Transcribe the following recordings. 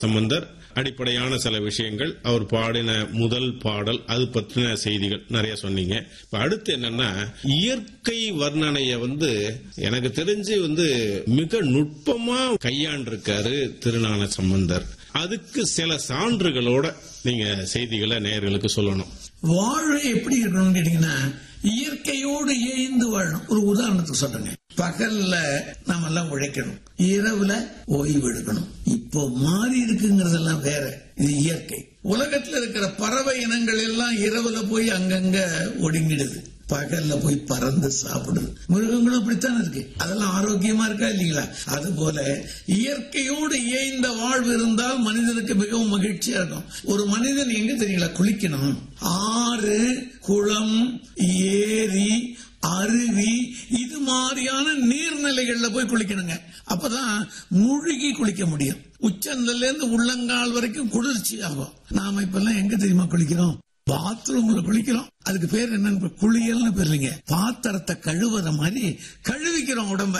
சம்பந்தர் அடிப்படையான சில விஷயங்கள் அவர் பாடின முதல் பாடல் அது பற்றின செய்திகள் நிறைய சொன்னீங்க இப்ப அடுத்து என்னன்னா இயற்கை வர்ணனைய வந்து எனக்கு தெரிஞ்சு வந்து மிக நுட்பமா கையாண்டிருக்காரு திருநான சம்பந்தர் அதுக்கு சில சான்றுகளோட நீங்க செய்திகளை நேயர்களுக்கு சொல்லணும் வாழ்வு எப்படி இருக்கணும்னு கேட்டீங்கன்னா இயற்கையோடு இயைந்து வாழணும் ஒரு உதாரணத்துக்கு சொல்றேங்க பகல்ல நாம எல்லாம் உழைக்கணும் இரவுல ஓய்வு எடுக்கணும் இப்போ மாறி இருக்குங்கிறதெல்லாம் வேற இது இயற்கை உலகத்துல இருக்கிற பறவை இனங்கள் எல்லாம் இரவுல போய் அங்கங்க ஒடுங்கிடுது பகல்ல போய் பறந்து சாப்பிடுது மிருகங்களும் அப்படித்தான் இருக்கு அதெல்லாம் ஆரோக்கியமா இருக்கா இல்லீங்களா அது போல இயற்கையோடு இயைந்த வாழ்வு இருந்தால் மனிதனுக்கு மிகவும் மகிழ்ச்சியா இருக்கும் ஒரு மனிதன் எங்க தெரியல குளிக்கணும் ஆறு குளம் ஏரி அருவி இது மாதிரியான நீர்நிலைகள்ல போய் குளிக்கணுங்க அப்பதான் முழுகி குளிக்க முடியும் உச்சந்தல இருந்து உள்ளங்கால் வரைக்கும் குளிர்ச்சி ஆகும் நாம இப்ப எல்லாம் எங்க தெரியுமா குளிக்கிறோம் பாத்ரூம்ல குளிக்கிறோம் அதுக்கு பேர் என்னன்னு குளியல்னு பேர் இல்லைங்க பாத்திரத்தை கழுவுற மாதிரி கழுவிக்கிறோம் உடம்ப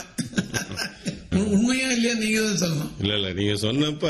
உண்மையா இல்லையா நீங்க தான் சொல்லணும் இல்ல இல்ல நீங்க சொன்னப்ப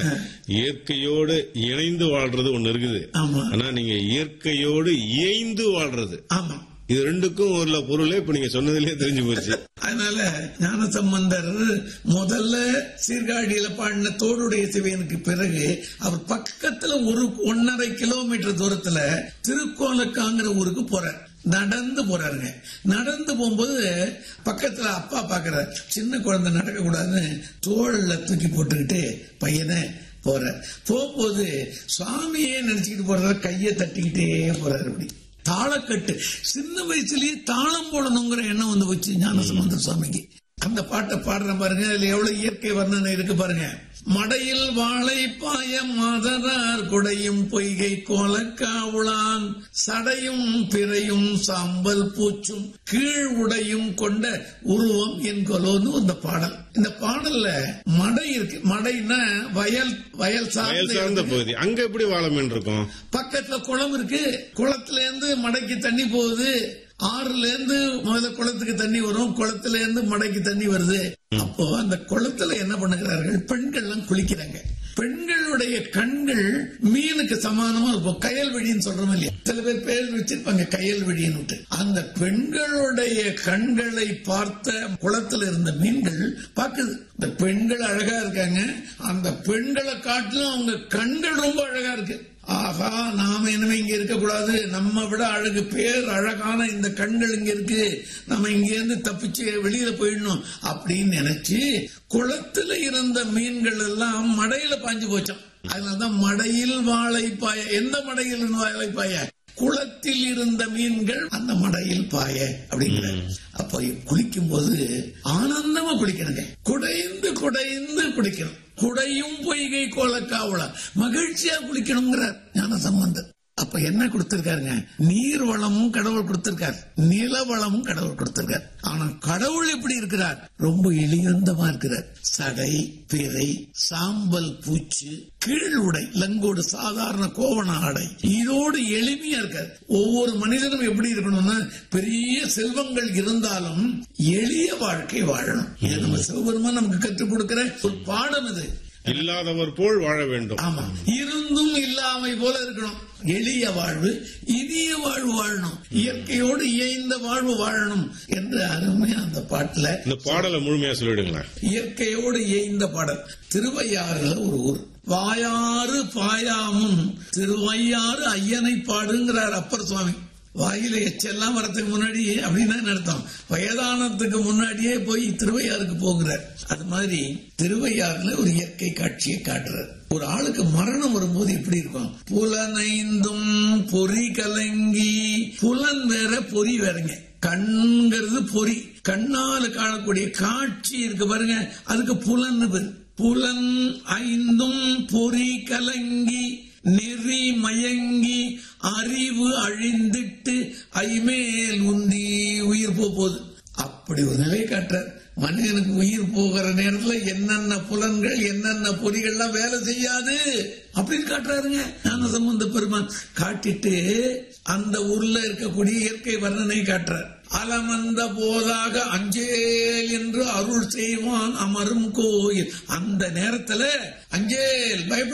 இயற்கையோடு இணைந்து வாழ்றது ஒண்ணு இருக்குது ஆமா ஆனா நீங்க இயற்கையோடு இயைந்து வாழ்றது ஆமா இது ரெண்டுக்கும் உள்ள பொருளே இப்ப நீங்க சொன்னதுலயே தெரிஞ்சு போச்சு அதனால ஞானசம்பந்தர் முதல்ல சீர்காழியில பாடின தோடுடைய சிவையனுக்கு பிறகு அவர் பக்கத்துல ஒரு ஒன்னரை கிலோமீட்டர் தூரத்துல திருக்கோலக்காங்கிற ஊருக்கு போறார் நடந்து போறாருங்க நடந்து போகும்போது பக்கத்துல அப்பா பாக்குறார் சின்ன குழந்தை நடக்க கூடாதுன்னு தோள்ல தூக்கி போட்டுக்கிட்டு பையனை போற போகும்போது சுவாமியே நினைச்சுக்கிட்டு போறாரு கையை தட்டிக்கிட்டே போறாரு அப்படி தாளக்கட்டு சின்ன வயசுலயே தாளம் போடணுங்கிற எண்ணம் வந்து வச்சு ஞானசம்பந்த சுவாமிக்கு அந்த பாட்டை பாடுற பாருங்க அதுல எவ்வளவு இயற்கை வர்ணனை இருக்கு பாருங்க மடையில் வாழை பாய மாதரார் குடையும் பொய்கை கோலக்காவுளான் சடையும் பிறையும் சாம்பல் பூச்சும் கீழ் உடையும் கொண்ட உருவம் என் கொலோன்னு இந்த பாடல் இந்த பாடல்ல மடை இருக்கு மடைன்னா வயல் வயல் வயல் சார்ந்த சார்ந்த பகுதி அங்க எப்படி வாழ மீன் இருக்கும் பக்கத்துல குளம் இருக்கு குளத்துல இருந்து மடைக்கு தண்ணி போகுது ஆறுல இருந்து முதல்ல குளத்துக்கு தண்ணி வரும் குளத்துல இருந்து மடைக்கு தண்ணி வருது அப்போ அந்த குளத்துல என்ன பண்ணுகிறார்கள் பெண்கள் எல்லாம் குளிக்கிறாங்க பெண்களுடைய கண்கள் மீனுக்கு சமானமா இருக்கும் கயல்வெளின்னு சொல்றோம் இல்லையா சில பேர் பேர் வச்சிருப்பாங்க கயல்வெளின்னு விட்டு. அந்த பெண்களுடைய கண்களை பார்த்த குளத்துல இருந்த மீன்கள் பாக்குது இந்த பெண்கள் அழகா இருக்காங்க அந்த பெண்களை காட்டிலும் அவங்க கண்கள் ரொம்ப அழகா இருக்கு ஆஹா நாம இனிமே இங்க இருக்க கூடாது நம்ம விட அழகு பேர் அழகான இந்த கண்கள் இங்க இருக்கு நம்ம இங்க இருந்து தப்பிச்சு வெளியில போயிடணும் அப்படின்னு நினைச்சு குளத்துல இருந்த மீன்கள் எல்லாம் மடையில பாஞ்சு போச்சாம் அதனாலதான் மடையில் வாழை பாய எந்த மடையில் இருந்து வாழை பாய குளத்தில் இருந்த மீன்கள் அந்த மடையில் பாய அப்படிங்கிற அப்ப குளிக்கும் போது ஆனந்தமா குளிக்கணுங்க குடைந்து குடைந்து குளிக்கணும் குடையும் பொய்கை கோலக்காவல மகிழ்ச்சியா குளிக்கணுங்கிறார் ஞான சம்பந்தர் அப்ப என்ன கொடுத்திருக்காருங்க நீர் வளமும் கடவுள் கொடுத்திருக்கார் நில வளமும் கடவுள் கொடுத்திருக்கார் ஆனா கடவுள் எப்படி இருக்கிறார் ரொம்ப எளியந்தமா இருக்கிறார் சடை பிறை சாம்பல் பூச்சு கீழ் உடை லங்கோடு சாதாரண கோவண ஆடை இதோடு எளிமையா இருக்கார் ஒவ்வொரு மனிதனும் எப்படி இருக்கணும்னா பெரிய செல்வங்கள் இருந்தாலும் எளிய வாழ்க்கை வாழணும் இது நம்ம சிவபெருமான் நமக்கு கற்றுக் கொடுக்கிற ஒரு பாடம் இது இல்லாதவர் போல் வாழ வேண்டும் ஆமா இருந்தும் இல்லாமை போல இருக்கணும் எளிய வாழ்வு இனிய வாழ்வு வாழணும் இயற்கையோடு இயைந்த வாழ்வு வாழணும் என்று அருமையா அந்த பாட்டுல இந்த பாடலை முழுமையா சொல்லிடுங்களேன் இயற்கையோடு இயைந்த பாடல் திருவையாறுல ஒரு ஊர் வாயாறு பாயாமும் திருவையாறு ஐயனை பாடுங்கிறார் அப்பர் சுவாமி வாயில எச்செல்லாம் வரதுக்கு முன்னாடி அப்படின்னு அர்த்தம் வயதானத்துக்கு முன்னாடியே போய் திருவையாறுக்கு போகிறார் அது மாதிரி திருவையாறுல ஒரு இயற்கை காட்சியை காட்டுறார் ஒரு ஆளுக்கு மரணம் வரும்போது எப்படி இருக்கும் புலனைந்தும் பொறி கலங்கி புலன் வேற பொறி வேறங்க கண்கிறது பொறி கண்ணால காணக்கூடிய காட்சி இருக்கு பாருங்க அதுக்கு புலன் பேரு புலன் ஐந்தும் பொறி கலங்கி நெறி மயங்கி அறிவு அழிந்திட்டு ஐமேல் உந்தி உயிர் போக போகுது அப்படி ஒரு நிலை காட்டுறார் மனிதனுக்கு உயிர் போகிற நேரத்துல என்னென்ன புலன்கள் என்னென்ன பொறிகள்லாம் வேலை செய்யாது அப்படின்னு காட்டுறாருங்க ஞான சம்பந்த பெருமான் காட்டிட்டு அந்த ஊர்ல இருக்கக்கூடிய இயற்கை வர்ணனை காட்டுறார் அலமந்த போதாக அஞ்சேல் என்று அருள் செய்வான் அமரும் கோயில் அந்த நேரத்துல அஞ்சேல் பயப்பட